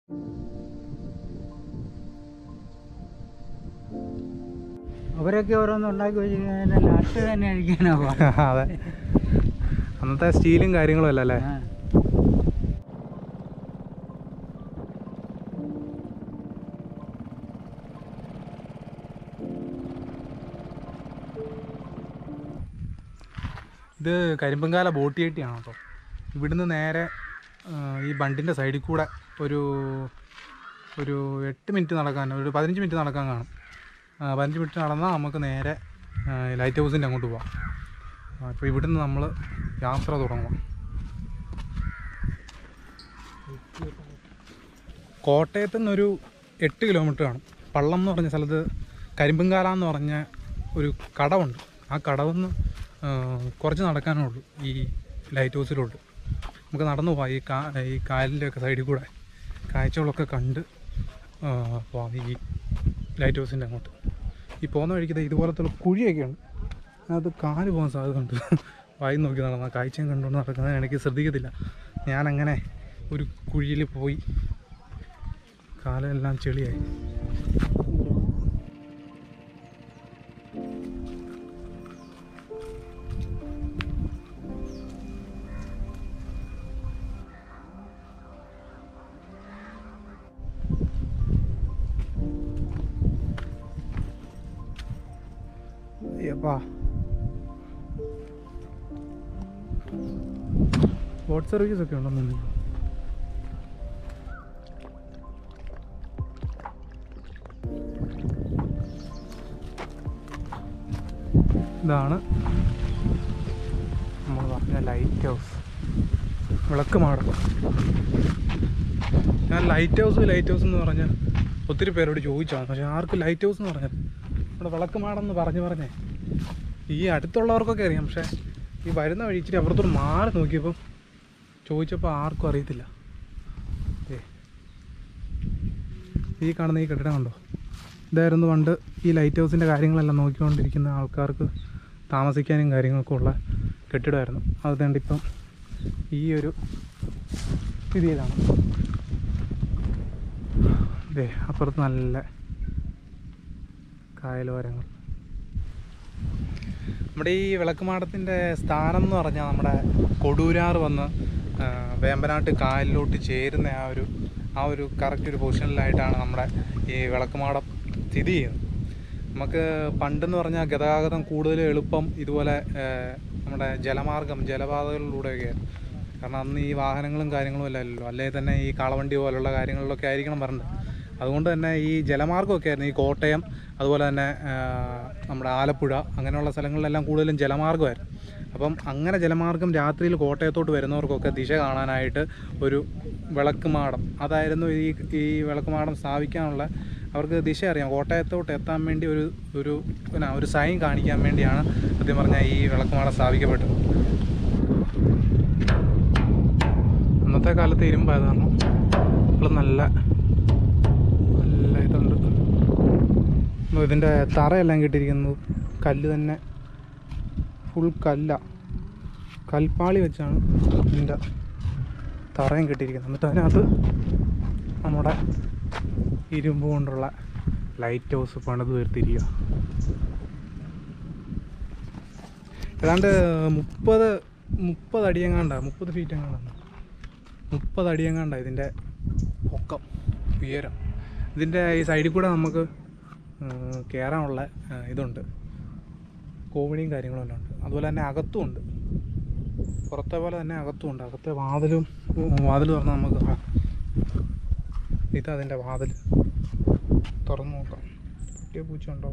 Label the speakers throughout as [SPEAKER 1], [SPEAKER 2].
[SPEAKER 1] അവരൊക്കെ ഓരോന്ന് ഉണ്ടാക്കി വെച്ചിരിക്കുന്നതിന്റെ നട്ട് തന്നെ അഴിക്കാനാ പാട്.
[SPEAKER 2] അതെ അന്നത്തെ സ്റ്റീലും കാര്യങ്ങളും അല്ല അല്ലേ
[SPEAKER 1] ആ.
[SPEAKER 2] ഇത് കരിമ്പങ്കാല ബോട്ട് ചട്ടിയാണ് കേട്ടോ ഇവിടുന്ന് നേരെ ആ, ഈ ബണ്ടിൻ്റെ സൈഡിൽ കൂടെ ഒരു ഒരു എട്ട് മിനിറ്റ് നടക്കാൻ ഒരു പതിനഞ്ച് മിനിറ്റ് നടക്കാൻ കാണും ആ, പതിനഞ്ച് മിനിറ്റ് നടന്നാൽ നമുക്ക് നേരെ ആ, ലൈറ്റ് ഹൗസിൻ്റെ അങ്ങോട്ട് പോവാം അപ്പോൾ ഇവിടുന്ന് നമ്മൾ യാത്ര തുടങ്ങും കോട്ടയത്തു നിന്നൊരു എട്ട് കിലോമീറ്റർ കാണും പള്ളം എന്ന് പറഞ്ഞ സ്ഥലത്ത് കരിമ്പങ്കാല എന്ന് പറഞ്ഞ ഒരു കടവുണ്ട് ആ കടവിൽ നിന്ന് കുറച്ച് നടക്കാനേ ഉള്ളൂ ഈ ലൈറ്റ് ഹൗസിലോട്ട് നമുക്ക് നടന്നു പോവാം ഈ കാ ഈ കായലിൻ്റെ ഒക്കെ സൈഡിൽ കൂടെ കാഴ്ചകളൊക്കെ കണ്ട് ആ, പോവാം ഈ ലൈറ്റ് ഹൗസിൻ്റെ അങ്ങോട്ട് ഈ പോകുന്ന വഴിക്ക് ദേ ഇതുപോലത്തുള്ള കുഴിയൊക്കെ ഉണ്ട് അത് കാല് പോകാൻ സാധ്യത ഉണ്ട് വായി നോക്കി നടന്ന കാഴ്ചയും കണ്ടുകൊണ്ട് നടക്കുന്നത് എനിക്ക് ശ്രദ്ധിക്കത്തില്ല ഞാനങ്ങനെ ഒരു കുഴിയിൽ പോയി കാലെല്ലാം ചെളിയായി അയ്യപ്പാ ബോട്ട് സർവീസ് ഒക്കെ ഉണ്ടെന്നു ഇതാണ് നമ്മൾ പറഞ്ഞ ലൈറ്റ് ഹൗസ് വിളക്ക് മാടം ഞാൻ ലൈറ്റ് ഹൗസ് ലൈറ്റ് ഹൗസ് എന്ന് പറഞ്ഞ് ഒത്തിരി പേരോട് ചോദിച്ചാണ് പക്ഷെ ആർക്കും ലൈറ്റ് ഹൗസ് എന്ന് പറഞ്ഞത് ഇവിടെ വിളക്ക് മാടം എന്ന് പറഞ്ഞ് പറഞ്ഞേ ഈ അടുത്തുള്ളവർക്കൊക്കെ അറിയാം പക്ഷേ ഈ വരുന്ന വഴി ഇച്ചിരി അപ്പുറത്തോട്ട് മാറി നോക്കിയപ്പോൾ ചോദിച്ചപ്പോൾ ആർക്കും അറിയത്തില്ല ദേ. ഈ കാണുന്ന ഈ കെട്ടിടം കണ്ടോ ഇതായിരുന്നു പണ്ട് ഈ ലൈറ്റ് ഹൗസിൻ്റെ കാര്യങ്ങളെല്ലാം നോക്കിക്കൊണ്ടിരിക്കുന്ന ആൾക്കാർക്ക് താമസിക്കാനും കാര്യങ്ങൾക്കും ഉള്ള കെട്ടിടമായിരുന്നു അത് കണ്ട് ഇപ്പം ഈ ഒരു സ്ഥിതിയിലാണ് ദേ അപ്പുറത്ത് നല്ല കായലോരങ്ങൾ നമ്മുടെ ഈ വിളക്കുമാടത്തിൻ്റെ സ്ഥാനം എന്ന് പറഞ്ഞാൽ നമ്മുടെ കൊടൂരാറ് വന്ന് ആ, വേമ്പനാട്ട് കായലിലോട്ട് ചേരുന്ന ആ ഒരു ആ ഒരു കറക്റ്റ് ഒരു പൊസിഷനിലായിട്ടാണ് നമ്മുടെ ഈ വിളക്കുമാടം സ്ഥിതി ചെയ്യുന്നത് നമുക്ക് പണ്ടെന്ന് പറഞ്ഞാൽ ഗതാഗതം കൂടുതൽ എളുപ്പം ഇതുപോലെ ആ, നമ്മുടെ ജലമാർഗം ജലപാതകളിലൂടെയൊക്കെയായിരുന്നു കാരണം അന്ന് ഈ വാഹനങ്ങളും കാര്യങ്ങളും അല്ലല്ലോ അല്ലെങ്കിൽ തന്നെ ഈ കാളവണ്ടി പോലുള്ള കാര്യങ്ങളിലൊക്കെ ആയിരിക്കണം പറഞ്ഞത് അതുകൊണ്ട് തന്നെ ഈ ജലമാർഗ്ഗമൊക്കെ ആയിരുന്നു ഈ കോട്ടയം അതുപോലെ തന്നെ ആ, നമ്മുടെ ആലപ്പുഴ അങ്ങനെയുള്ള സ്ഥലങ്ങളിലെല്ലാം കൂടുതലും ജലമാർഗ്ഗമായിരുന്നു അപ്പം അങ്ങനെ ജലമാർഗ്ഗം രാത്രിയിൽ കോട്ടയത്തോട്ട് വരുന്നവർക്കൊക്കെ ദിശ കാണാനായിട്ട് ഒരു വിളക്കുമാടം അതായിരുന്നു ഈ ഈ വിളക്കുമാടം സ്ഥാപിക്കാനുള്ള അവർക്ക് ദിശ അറിയാം കോട്ടയത്തോട്ട് എത്താൻ വേണ്ടി ഒരു ഒരു പിന്നെ ഒരു സൈൻ കാണിക്കാൻ വേണ്ടിയാണ് സത്യം പറഞ്ഞാൽ ഈ വിളക്കുമാടം സ്ഥാപിക്കപ്പെട്ടത് അന്നത്തെ കാലത്ത് ഇരുമ്പായത് കാരണം ഇപ്പോൾ നല്ല നല്ല ഇതുണ്ട് അപ്പോൾ ഇതിൻ്റെ തറയെല്ലാം കിട്ടിയിരിക്കുന്നത് കല്ല് തന്നെ ഫുൾ കല്ല കൽപ്പാളി വെച്ചാണ് ഇതിൻ്റെ തറയും കിട്ടിയിരിക്കുന്നത് എന്നിട്ട് അതിനകത്ത് നമ്മുടെ ഇരുമ്പ് കൊണ്ടുള്ള ലൈറ്റ് ഹൗസ് പണിത് തീർത്തിരിക്കുക ഏതാണ്ട് മുപ്പത് മുപ്പത് അടിയെങ്ങാണ്ട മുപ്പത് ഫീറ്റ് എങ്ങാണ്ടാണ് മുപ്പത് അടിയെങ്ങാണ്ട ഇതിൻ്റെ പൊക്കം ഉയരം ഇതിൻ്റെ ഈ സൈഡിൽ കൂടെ നമുക്ക് ഉം, കയറാനുള്ള ആ, ഇതുണ്ട് കോമഡിയും കാര്യങ്ങളും എല്ലാം ഉണ്ട് അതുപോലെ തന്നെ അകത്തും ഉണ്ട് പുറത്തെ പോലെ തന്നെ അകത്തും ഉണ്ട് അകത്തെ വാതിലും വാതിൽ തുറന്ന് നമുക്ക് കാണാം. ഇതാ അതിൻ്റെ വാതിൽ തുറന്ന് നോക്കാം പട്ടിയ പൂച്ച ഉണ്ടോ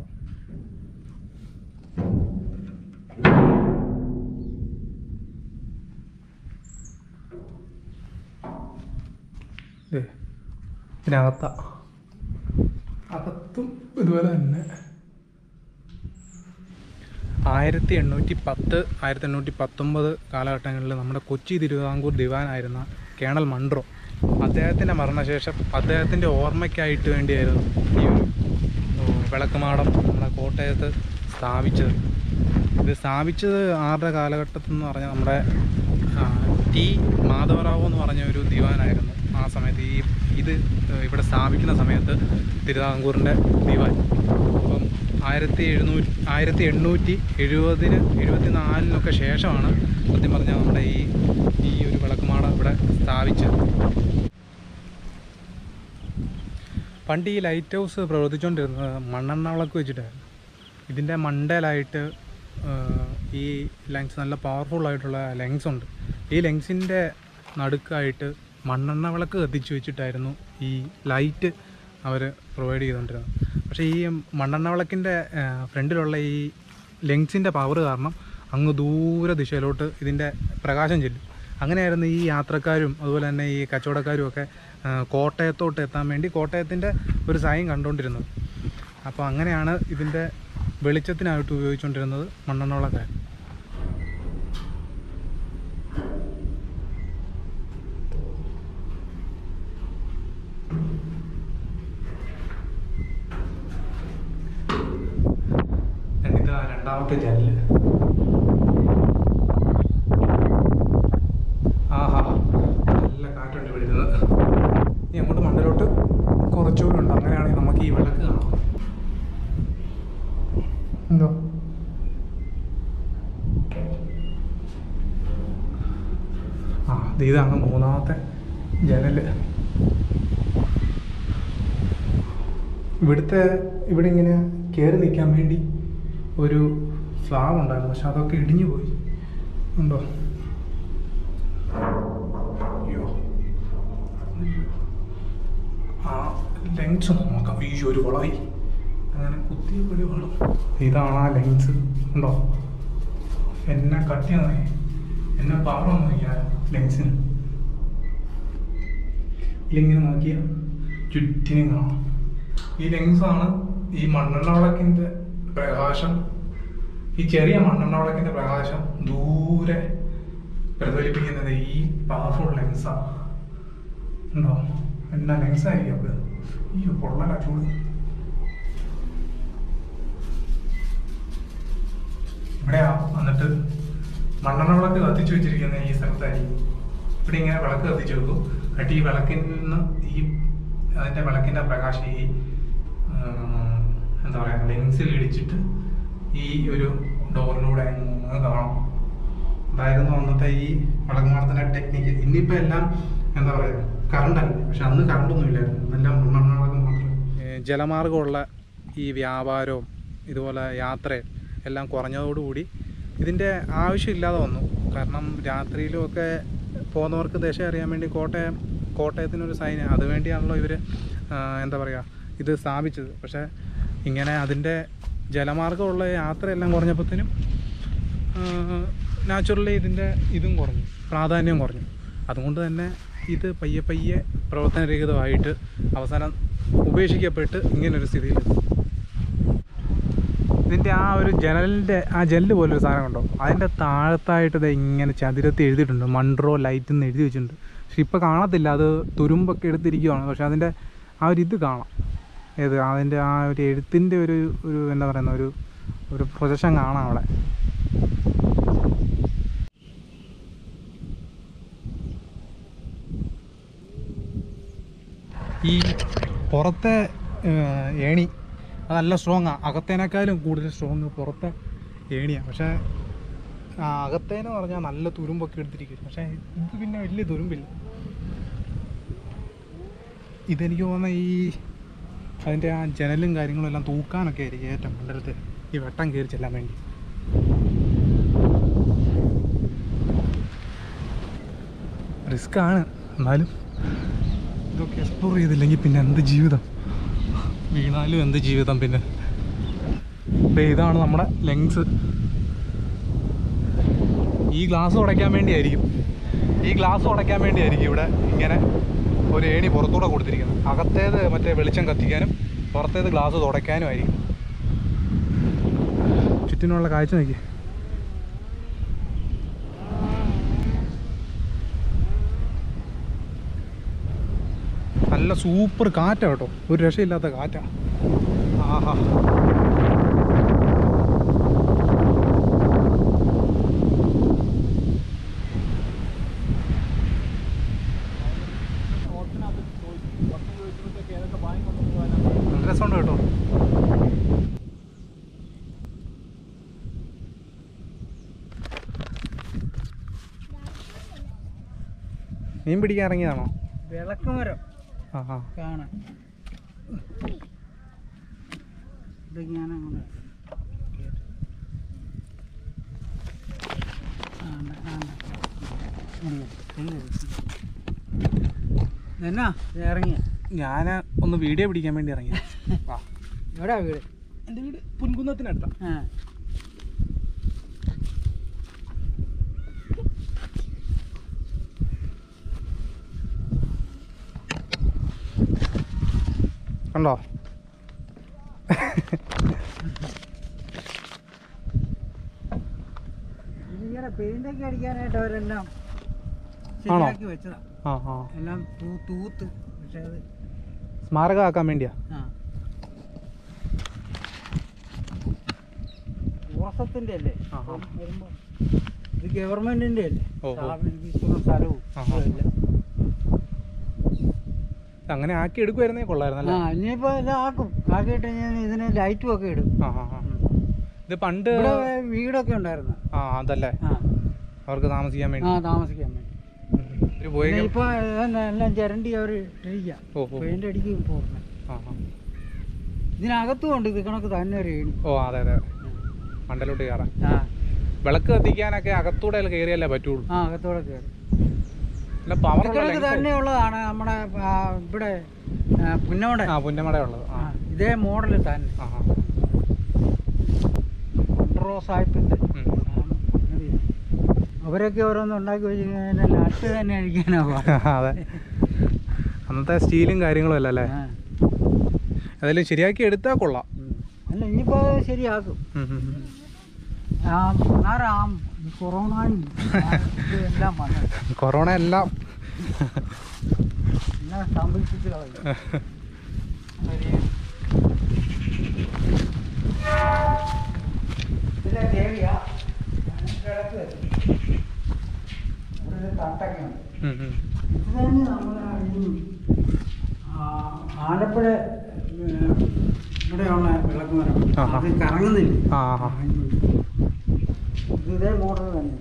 [SPEAKER 2] ദേ, ഇതിനകത്ത അകത്തും ഇതുപോലെ തന്നെ ആയിരത്തി എണ്ണൂറ്റി പത്ത് ആയിരത്തി എണ്ണൂറ്റി പത്തൊമ്പത് കാലഘട്ടങ്ങളിൽ നമ്മുടെ കൊച്ചി തിരുവിതാംകൂർ ദിവാനായിരുന്ന കേണൽ മൺട്രോ അദ്ദേഹത്തിൻ്റെ മരണശേഷം അദ്ദേഹത്തിൻ്റെ ഓർമ്മയ്ക്കായിട്ട് വേണ്ടിയായിരുന്നു ഈ ഒരു ഉം, വിളക്കുമാടം നമ്മുടെ കോട്ടയത്ത് സ്ഥാപിച്ചത് ഇത് സ്ഥാപിച്ചത് ആരുടെ കാലഘട്ടത്തിൽ എന്ന് പറഞ്ഞാൽ നമ്മുടെ ആ, ടി മാധവറാവു എന്ന് പറഞ്ഞ ഒരു ദിവാനായിരുന്നു ആ സമയത്ത് ഈ ഇത് ഏഹ്, ഇവിടെ സ്ഥാപിക്കുന്ന സമയത്ത് തിരുവിതാംകൂറിൻ്റെ ദിവാൻ അപ്പം ആയിരത്തി എഴുന്നൂറ്റി ആയിരത്തി എണ്ണൂറ്റി എഴുപതിന് എഴുപത്തി നാലിനൊക്കെ ശേഷമാണ് സത്യം പറഞ്ഞാൽ നമ്മുടെ ഈ ഈ ഒരു വിളക്കുമാട ഇവിടെ സ്ഥാപിച്ചത് പണ്ട് ഈ ലൈറ്റ് ഹൗസ് പ്രവർത്തിച്ചുകൊണ്ടിരുന്നത് മണ്ണെണ്ണ വിളക്ക് വെച്ചിട്ടായിരുന്നു ഇതിൻ്റെ മണ്ടയിലായിട്ട് ആഹ്, ഈ ലെങ്സ് നല്ല പവർഫുൾ ആയിട്ടുള്ള ലെങ്സ് ഉണ്ട് ഈ ലെങ്സിൻ്റെ നടുക്കായിട്ട് മണ്ണെണ്ണ വിളക്ക് കത്തിച്ച് വെച്ചിട്ടായിരുന്നു ഈ ലൈറ്റ് അവർ പ്രൊവൈഡ് ചെയ്തുകൊണ്ടിരുന്നത് പക്ഷേ ഈ മണ്ണെണ്ണ വിളക്കിൻ്റെ ഫ്രണ്ടിലുള്ള ഈ ലെങ്സിൻ്റെ പവർ കാരണം അങ്ങ് ദൂര ദിശയിലോട്ട് ഇതിൻ്റെ പ്രകാശം ചെല്ലും അങ്ങനെയായിരുന്നു ഈ യാത്രക്കാരും അതുപോലെ തന്നെ ഈ കച്ചവടക്കാരും ഒക്കെ ആ, കോട്ടയത്തോട്ട് എത്താൻ വേണ്ടി കോട്ടയത്തിൻ്റെ ഒരു സൈൻ കണ്ടുകൊണ്ടിരുന്നത് അപ്പോൾ അങ്ങനെയാണ് ഇതിൻ്റെ വെളിച്ചത്തിനായിട്ട് ഉപയോഗിച്ചുകൊണ്ടിരുന്നത് മണ്ണെണ്ണ വിളക്കാർ ഇതാ രണ്ടാമത്തെ ജനല് ആഹാ നല്ല കാറ്റുണ്ട് ഇവിടെ ഇരുന്ന് ഇനി അങ്ങോട്ട് മണ്ടലോട്ട് കുറച്ചുകൂടി ഉണ്ട് അങ്ങനെയാണെങ്കിൽ നമുക്ക് ഈ വിളക്ക് കാണാം എന്തോ ആ ദേ ഇതാണ് മൂന്നാമത്തെ ജനല് ഇവിടുത്തെ ഇവിടെ ഇങ്ങനെ കയറി നിൽക്കാൻ വേണ്ടി ഒരു സ്ലാബ് ഉണ്ടായിരുന്നു പക്ഷെ അതൊക്കെ ഇടിഞ്ഞു പോയി ഉണ്ടോ അയ്യോ ആ ലെങ്സ് നോക്കാം ഈ ഒരു വളവി അങ്ങനെ കുത്തിയ പൊടി വെള്ളം ഇതാണ് ആ ലെങ്സ് ഉണ്ടോ എന്നെ കട്ടിയാണ് എന്നെ പവറൊന്നും നോക്കിയാ ലെങ്സിന് ഇതിലിങ്ങനെ നോക്കിയ ചുറ്റിനും കാണാം ഈ ലെങ്സാണ് ഈ മണ്ണെണ്ണ വിളക്കിന്റെ പ്രകാശം ഈ ചെറിയ മണ്ണെണ്ണ വിളക്കിന്റെ പ്രകാശം ദൂരെ പ്രതിഫലിപ്പിക്കുന്നത് ഈ പവർഫുൾ ലെൻസാണ് ഉണ്ടോ എന്നാ ലെൻസ് ആയിരിക്കും അത് അയ്യോ പൊള്ളല ചൂട് ഇവിടെയാ എന്നിട്ട് മണ്ണെണ്ണ വിളക്ക് കത്തിച്ചു വെച്ചിരിക്കുന്ന ഈ സ്ഥലത്തായിരിക്കും ഇവിടെ ഇങ്ങനെ വിളക്ക് കത്തിച്ചു വെക്കും എന്നിട്ട് ഈ വിളക്കിൽ നിന്ന് ഈ അതിന്റെ വിളക്കിന്റെ പ്രകാശം ഈ ഉം, എന്താ പറയാ ലെൻസിൽ ഇടിച്ചിട്ട് ഈ ഒരു ഡോറിലൂടെ അങ്ങ് കാണാം അതായിരുന്നു അന്നത്തെ ഈ വിളക്കുമാടത്തിന്റെ ടെക്നിക്ക് ഇന്നിപ്പോ എല്ലാം എന്താ പറയാ കറണ്ട് അല്ലേ പക്ഷെ അന്ന് കറണ്ട് ഒന്നും ഇല്ലായിരുന്നു എല്ലാം മണ്ണെണ്ണ വിളക്ക് മാത്രം ജലമാർഗമുള്ള ഈ വ്യാപാരവും ഇതുപോലെ യാത്രയും എല്ലാം കുറഞ്ഞതോടുകൂടി ഇതിൻ്റെ ആവശ്യമില്ലാതെ വന്നു കാരണം രാത്രിയിലും ഒക്കെ പോകുന്നവർക്ക് ദിശ അറിയാൻ വേണ്ടി കോട്ടയം കോട്ടയത്തിനൊരു സൈന് അതുവേണ്ടിയാണല്ലോ ഇവർ എന്താ പറയുക ഇത് സ്ഥാപിച്ചത് പക്ഷേ ഇങ്ങനെ അതിൻ്റെ ജലമാർഗമുള്ള യാത്രയെല്ലാം കുറഞ്ഞപ്പോഴത്തേനും നാച്ചുറലി ഇതിൻ്റെ ഇതും കുറഞ്ഞു പ്രാധാന്യം കുറഞ്ഞു അതുകൊണ്ട് തന്നെ ഇത് പയ്യെ പയ്യെ പ്രവർത്തനരഹിതമായിട്ട് അവസാനം ഉപേക്ഷിക്കപ്പെട്ട് ഇങ്ങനൊരു സ്ഥിതിയിൽ ഇതിൻ്റെ ആ ഒരു ജനലിൻ്റെ ആ ജനല് പോലൊരു സാധനം ഉണ്ടോ അതിൻ്റെ താഴത്തായിട്ട് ഇത് ഇങ്ങനെ ചതുരത്തി എഴുതിയിട്ടുണ്ട് മൺട്രോ ലൈറ്റ് എന്ന് എഴുതി വെച്ചിട്ടുണ്ട് പക്ഷെ ഇപ്പോൾ കാണത്തില്ല അത് തുരുമ്പൊക്കെ എടുത്തിരിക്കുവാണ് പക്ഷെ അതിൻ്റെ ആ ഒരു ഇത് കാണാം ഏത് അതിൻ്റെ ആ ഒരു എഴുത്തിൻ്റെ ഒരു ഒരു എന്താ പറയുന്ന ഒരു ഒരു പ്രൊജക്ഷൻ കാണാം അവിടെ ഈ പുറത്തെ ഏഹ്, ഏണി അത് നല്ല സ്ട്രോങ്ങാണ് അകത്തേനേക്കാളും കൂടുതൽ സ്ട്രോങ് പുറത്തെ ഏണിയാണ് പക്ഷേ ആ, അകത്തേന്ന് പറഞ്ഞാൽ നല്ല തുരുമ്പൊക്കെ എടുത്തിരിക്കും പക്ഷേ ഇത് പിന്നെ വലിയ തുരുമ്പില്ല ഇതെനിക്ക് തോന്നുന്ന ഈ അതിൻ്റെ ആ ജനലും കാര്യങ്ങളും എല്ലാം തൂക്കാനൊക്കെ ആയിരിക്കും ഏറ്റവും മണ്ടലത്ത് ഈ വെട്ടം കയറി ചെല്ലാൻ വേണ്ടി റിസ്ക് ആണ് എന്നാലും ഇതൊക്കെ എക്സ്പ്ലോർ ചെയ്തില്ലെങ്കിൽ പിന്നെ എന്ത് ജീവിതം വീണാലും എന്ത് ജീവിതം പിന്നെ ദേ ഇതാണ് നമ്മുടെ ലെങ്സ് ഈ ഗ്ലാസ് ഉടയ്ക്കാൻ വേണ്ടിയായിരിക്കും ഈ ഗ്ലാസ് ഉടയ്ക്കാൻ വേണ്ടിയായിരിക്കും ഇവിടെ ഇങ്ങനെ ഒരു ഏണി പുറത്തൂടെ കൊടുത്തിരിക്കുന്നത് അകത്തേത് മറ്റേ വെളിച്ചം കത്തിക്കാനും പുറത്തേത് ഗ്ലാസ് തുടയ്ക്കാനും ആയിരിക്കും ചുറ്റിനുള്ള കാഴ്ച നോക്കി നല്ല സൂപ്പർ കാറ്റാ കേട്ടോ ഒരു രക്ഷയില്ലാത്ത കാറ്റാ ആഹാ നല്ല രസമുണ്ട് കേട്ടോ മീൻ പിടിക്കാൻ ഇറങ്ങിയതാണോ
[SPEAKER 1] വിളക്കുമരം
[SPEAKER 2] ആ ആ
[SPEAKER 1] കാണാൻ ഇതൊക്കെയാണ് അങ്ങനെ എന്നാ ഇറങ്ങിയ
[SPEAKER 2] ഞാൻ ഒന്ന് വീഡിയോ പിടിക്കാൻ വേണ്ടി ഇറങ്ങി ആ
[SPEAKER 1] എവിടാ വീട്
[SPEAKER 2] എൻ്റെ വീട് പുൻകുന്നത്തിനടുത്താ
[SPEAKER 1] ആ
[SPEAKER 2] കണ്ടോ
[SPEAKER 1] ഇങ്ങനെ പെയിന്റൊക്കെ അടിക്കാനായിട്ട് അവരെല്ലാം ശരിയാക്കി വെച്ചതാ
[SPEAKER 2] ആ ആ
[SPEAKER 1] എല്ലാം തൂ തൂത്ത് പക്ഷെ അത്
[SPEAKER 2] സ്മാരകമാക്കാൻ വേണ്ടിയാ
[SPEAKER 1] ആ ടൂറിസത്തിന്റെ അല്ലേ
[SPEAKER 2] ആ, ആ.
[SPEAKER 1] അപ്പം വരുമ്പോ ഇത് ഗവൺമെന്റിന്റെ അല്ലേ
[SPEAKER 2] ഓ, ഓ.
[SPEAKER 1] സ്ഥാപനം ഇത്ര സ്ഥലവും
[SPEAKER 2] ആ, ആ.
[SPEAKER 1] ഇതുമെല്ലാം.
[SPEAKER 2] അങ്ങനെ ആക്കി എടുക്കുമായിരുന്നേ കൊള്ളായിരുന്നല്ലേ
[SPEAKER 1] ആ ഇനിയിപ്പോ ഇത് ആക്കും ആക്കിയിട്ട് ഞാൻ ഇതിന് ലൈറ്റും ഒക്കെ ഇടും
[SPEAKER 2] ആ ആ ആ ഇത് പണ്ട്
[SPEAKER 1] ഇവിടെ വീടൊക്കെ ഉണ്ടായിരുന്നു
[SPEAKER 2] ആ അതല്ലേ
[SPEAKER 1] ആ
[SPEAKER 2] അവർക്ക് താമസിക്കാൻ വേണ്ടി
[SPEAKER 1] ആ താമസിക്കാൻ വേണ്ടി
[SPEAKER 2] ഒരു പോയി
[SPEAKER 1] പിന്നെ ഇപ്പൊ ഇതന്നെ എല്ലാം ചിരണ്ടി അവർ ഇട്ടിരിക്കുക
[SPEAKER 2] ഓ ഓ
[SPEAKER 1] പെയിന്റ് അടിക്കും പോകുന്നത്
[SPEAKER 2] ആ ആ
[SPEAKER 1] ഇതിനകത്തും ഉണ്ട് ഇത് കണക്ക് തന്നെ ഒരു ഏണി
[SPEAKER 2] ഓ അതെ അതെ മണ്ടലോട്ട് കയറാം
[SPEAKER 1] ആ
[SPEAKER 2] വിളക്ക് കത്തിക്കാനൊക്കെ അകത്തൂടെ കയറിയല്ലേ പറ്റുള്ളൂ
[SPEAKER 1] ആ അകത്തോടെ കയറി
[SPEAKER 2] പിന്നെ പവർ
[SPEAKER 1] ഇതൊക്കെ തന്നെയുള്ളതാണ് നമ്മുടെ ആ, ഇവിടെ ആ, പുന്നമട
[SPEAKER 2] ആ പുന്നമട ഉള്ളത്
[SPEAKER 1] ആ,
[SPEAKER 2] ആ
[SPEAKER 1] ഇതേ മോഡൽ തന്നെ
[SPEAKER 2] ആ ആ.
[SPEAKER 1] കൊണ്ട്രോ സാഹിബിന്റെ
[SPEAKER 2] ഉം.
[SPEAKER 1] അവരൊക്കെ ഓരോന്ന് ഉണ്ടാക്കി വെച്ചിരിക്കുന്ന നട്ട് തന്നെ അഴിക്കാനാ പാട്.
[SPEAKER 2] അതെ അന്നത്തെ സ്റ്റീലും കാര്യങ്ങളും അല്ല അല്ലേ
[SPEAKER 1] ആ.
[SPEAKER 2] അതെല്ലാം ശരിയാക്കി എടുത്താൽ കൊള്ളാം
[SPEAKER 1] ഉം. അല്ല ഇനിയിപ്പോ അത് ശരിയാക്കും
[SPEAKER 2] ഉം, ഉം, ഉം.
[SPEAKER 1] ആ വേറെ ആ കൊറോണയും ആ, ഇതും എല്ലാം വന്നത്
[SPEAKER 2] കൊറോണ എല്ലാം
[SPEAKER 1] എല്ലാം സ്തംഭിപ്പിച്ച് കളയും ഇതിലെ ദേവിയാ കിഴക്ക് വരും. ഇവിടെ ഒരു തട്ടൊക്കെ ഉണ്ട്
[SPEAKER 2] ഉം, ഉം.
[SPEAKER 1] ഇത് തന്നെ നമ്മുടെ ഈ, ആ, ആലപ്പുഴ ഏ, ഇവിടെയുള്ള വിളക്ക് മരം
[SPEAKER 2] ആഹാ.
[SPEAKER 1] അത് കറങ്ങുന്നില്ല
[SPEAKER 2] ആ ആ
[SPEAKER 1] ഇത് ഇതേ മോഡൽ തന്നെ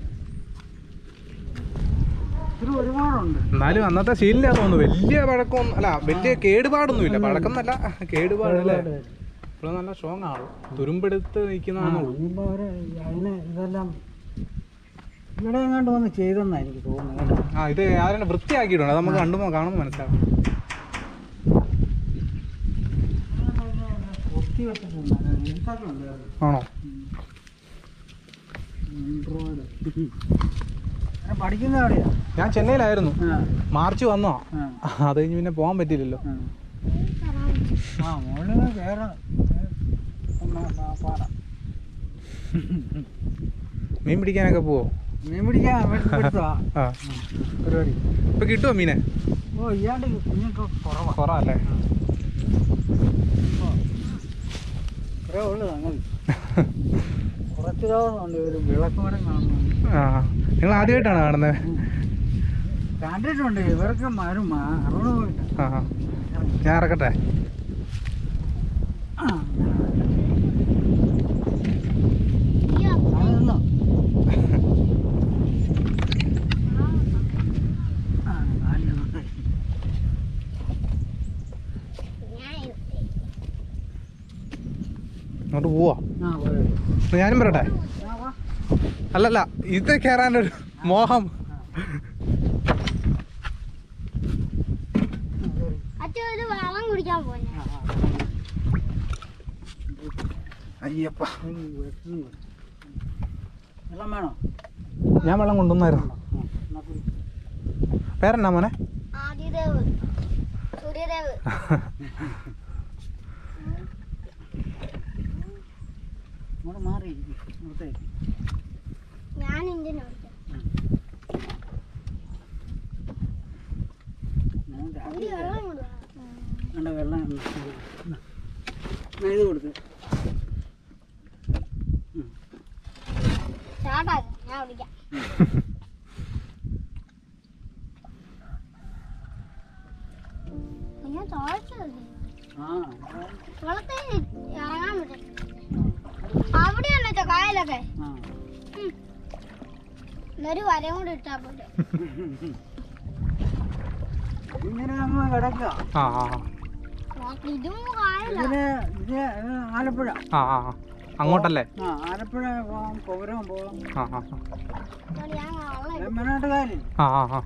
[SPEAKER 1] ഇത് ഒരുപാടുണ്ട്
[SPEAKER 2] എന്നാലും അന്നത്തെ സ്റ്റീലിൻ്റെ തോന്നുന്നു വലിയ പഴക്കമൊന്നും അല്ല വലിയ കേടുപാടൊന്നുമില്ല പഴക്കം എന്നല്ല കേടുപാടല്ലേ
[SPEAKER 1] ഒരുപാട്.
[SPEAKER 2] ഇപ്പോൾ നല്ല സ്ട്രോങ് ആണ് തുരുമ്പെടുത്ത്
[SPEAKER 1] ആ,
[SPEAKER 2] നിൽക്കുന്നതാണുള്ളൂ
[SPEAKER 1] ഇനിയിപ്പോ അവര് അതിന് ഇതെല്ലാം ഇവിടെ എങ്ങാണ്ട് വന്ന് ചെയ്തെന്നാ എനിക്ക് തോന്നുന്നത് കേട്ടോ.
[SPEAKER 2] ആ ഇത് ആരെ വൃത്തിയാക്കിയിട്ടുണ്ട് അത് നമുക്ക് കണ്ടുമ്പോൾ കാണുമ്പോൾ മനസ്സിലാവും
[SPEAKER 1] ഒത്തി വെച്ചിട്ടുണ്ട് എനിക്കൊക്കെ ഉണ്ടായിരുന്നു
[SPEAKER 2] ആണോ
[SPEAKER 1] ആൻഡ്രോയിഡ് ഞാൻ പഠിക്കുന്ന എവിടെയാ
[SPEAKER 2] ഞാൻ ചെന്നൈയിലായിരുന്നു
[SPEAKER 1] ആ
[SPEAKER 2] മാർച്ച് വന്നോ
[SPEAKER 1] ആ
[SPEAKER 2] അത് കഴിഞ്ഞ് പിന്നെ പോകാൻ പറ്റിയില്ലല്ലോ
[SPEAKER 1] ആ. ആ മുകളിൽ നിന്ന് കയറാം പാടാം
[SPEAKER 2] മീൻ പിടിക്കാനൊക്കെ പോവോ
[SPEAKER 1] മീൻ പിടിക്കാൻ എടുത്തതാ
[SPEAKER 2] ആ
[SPEAKER 1] പരിപാടി
[SPEAKER 2] ഇപ്പൊ കിട്ടുമോ മീനെ
[SPEAKER 1] ഓ ഇയാണ്ട് കുഞ്ഞൊക്കെ കുറവാ
[SPEAKER 2] കുറവല്ലേ
[SPEAKER 1] ഇത്രേ ഉള്ളു അങ്ങനെ കുറച്ച് ദിവസമുണ്ട് ഒരു വിളക്കുമരം കാണുന്നു
[SPEAKER 2] ആ നിങ്ങൾ ആദ്യമായിട്ടാണ് കാണുന്നത്
[SPEAKER 1] കണ്ടിട്ടുണ്ട് ഇവർക്ക് മരം അറിവ് പോയിട്ടാ
[SPEAKER 2] ആ ആ. ഞാൻ ഇറക്കട്ടെ
[SPEAKER 1] ആ. അത് നിന്നോ? ആ, നാല് ദിവസം.
[SPEAKER 2] അങ്ങോട്ട് പോവാ
[SPEAKER 1] ആ, പോയി.
[SPEAKER 2] എന്നാ ഞാനും പറയട്ടെ
[SPEAKER 1] ആ, വാ.
[SPEAKER 2] അല്ലല്ല ഇത് കയറാനൊരു മോഹം
[SPEAKER 1] ആ. ആ, കേറി.
[SPEAKER 3] അച്ഛൻ ഒരു വെള്ളം കുടിക്കാൻ പോന്നെ
[SPEAKER 1] ആ, ആ.
[SPEAKER 2] അയ്യപ്പ
[SPEAKER 1] ഉം, വെട്ടുന്നു. വെള്ളം വേണോ
[SPEAKER 2] ഞാൻ വെള്ളം കൊണ്ടുവന്നായിരുന്നു
[SPEAKER 1] ആ, എന്നാ കുടി.
[SPEAKER 2] പേരെന്നാ മോനെ
[SPEAKER 3] ആദിദേവ് സൂര്യദേവ്
[SPEAKER 1] ഇങ്ങോട്ട് മാറി ഇങ്ങോട്ടേക്ക്
[SPEAKER 3] ഞാൻ ഇന്ത്യൻ ഓടിക്കാം
[SPEAKER 1] ഞാൻ
[SPEAKER 3] ഒരു
[SPEAKER 1] രാവിലെ
[SPEAKER 3] വെള്ളം കൊടുക്കണം
[SPEAKER 1] വേണ്ട വെള്ളം ഒന്ന് ഇത്. എന്നാ. എന്നാ ഇത് കൊടുക്ക്
[SPEAKER 3] സ്റ്റാർട്ടാക്കാം ഞാൻ ഓടിക്കാം ഞാൻ ചോദിച്ചു ആവശ്യമല്ലേ
[SPEAKER 1] ആ
[SPEAKER 3] വെള്ളത്തിൽ ഇറങ്ങാൻ പറ്റും അവിടെയാണ് വെച്ചാ കായലൊക്കെ
[SPEAKER 1] ആ
[SPEAKER 3] ഉം. എന്നൊരു വരം കൂടി ഇട്ടാ പോലെ
[SPEAKER 1] ഇങ്ങനെ അങ്ങ് കിടക്കുക
[SPEAKER 2] ആ ആ
[SPEAKER 3] ഇതും കായല
[SPEAKER 1] ഇതിന് ഇത് ആലപ്പുഴ
[SPEAKER 2] ആ ആ ആ. അങ്ങോട്ടല്ലേ
[SPEAKER 1] ആ ആലപ്പുഴ പോകാം കൊവരം പോകാം
[SPEAKER 2] ആ ആ ആ.
[SPEAKER 3] ഞാൻ വള്ളം
[SPEAKER 2] ആ
[SPEAKER 1] വെമ്മനാട്ട് കായലിൽ
[SPEAKER 2] ആ ആ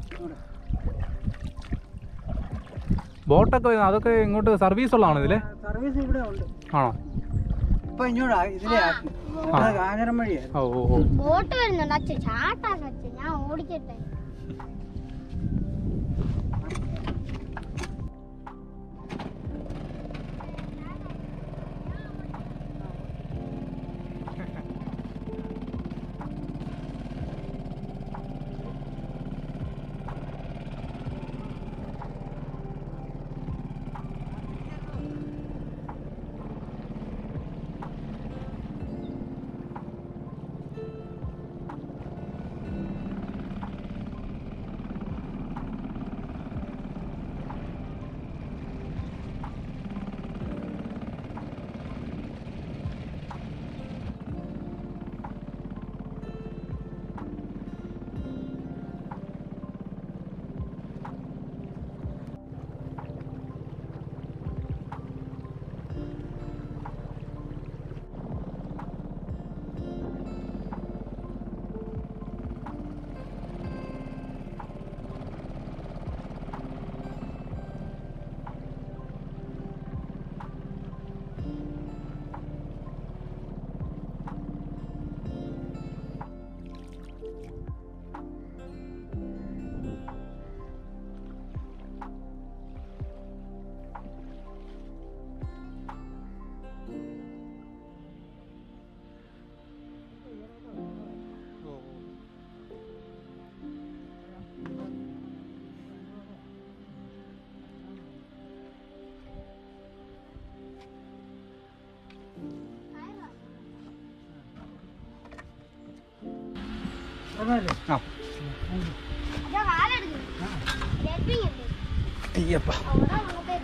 [SPEAKER 2] ബോട്ടൊക്കെ വരുന്നത് അതൊക്കെ ഇങ്ങോട്ട് സർവീസ് ഉള്ളതാണോ ഇതിലെ
[SPEAKER 1] സർവീസ് ഇവിടെ ഉണ്ട്
[SPEAKER 2] ആണോ
[SPEAKER 1] ഇപ്പൊ ഇങ്ങോട്ടാ ഇതിലേ ആക്കി ഇവിടെ കാഞ്ഞിരം വഴിയായിരുന്നു
[SPEAKER 2] ഓ ഓ ഓ
[SPEAKER 3] ബോട്ട് വരുന്നുണ്ട് അച്ഛൻ ചാട്ടാക്ക അച്ഛൻ ഞാൻ ഓടിക്കട്ടെ
[SPEAKER 1] അതല്ലേ
[SPEAKER 2] ആ
[SPEAKER 3] അച്ഛാ കാലെടുക്കും ലെപ്പിങ് ഉണ്ട്
[SPEAKER 2] അയ്യപ്പ
[SPEAKER 3] അവിടെ നമുക്ക്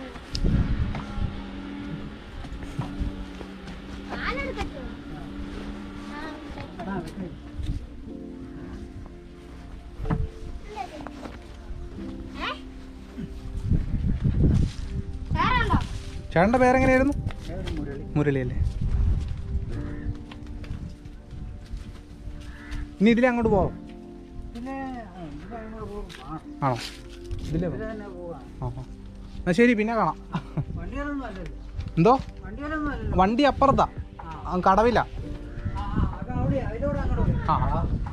[SPEAKER 3] കാലെടുക്കട്ടോ ആ ശരി.
[SPEAKER 1] ആ വെക്ക്.
[SPEAKER 3] ഏ? വേറുണ്ടോ?
[SPEAKER 2] ചേട്ടൻ്റെ പേരെങ്ങനെയായിരുന്നു
[SPEAKER 1] ഏത് മുരളി
[SPEAKER 2] മുരളി അല്ലേ ഇനി ഇതിലെ അങ്ങോട്ട് പോവാം
[SPEAKER 1] പിന്നെ ആ, ഇതിലെ അങ്ങോട്ട് പോകും ആ
[SPEAKER 2] ആണോ ഇതിലേ
[SPEAKER 1] ഇതിലെ
[SPEAKER 2] പോവാം
[SPEAKER 1] തന്നെ പോവാം
[SPEAKER 2] ആ ആ എന്നാ ശരി പിന്നെ കാണാം
[SPEAKER 1] വണ്ടികളൊന്നും അല്ലല്ലോ
[SPEAKER 2] എന്തോ
[SPEAKER 1] വണ്ടികളൊന്നും അല്ലല്ലോ
[SPEAKER 2] വണ്ടി അപ്പുറത്താ
[SPEAKER 1] ആ
[SPEAKER 2] ആ, കടവില്ല
[SPEAKER 1] ആ, ആ, അത് അവിടെ അതിലൂടെ അങ്ങോട്ട് പോകും
[SPEAKER 2] ആ ആ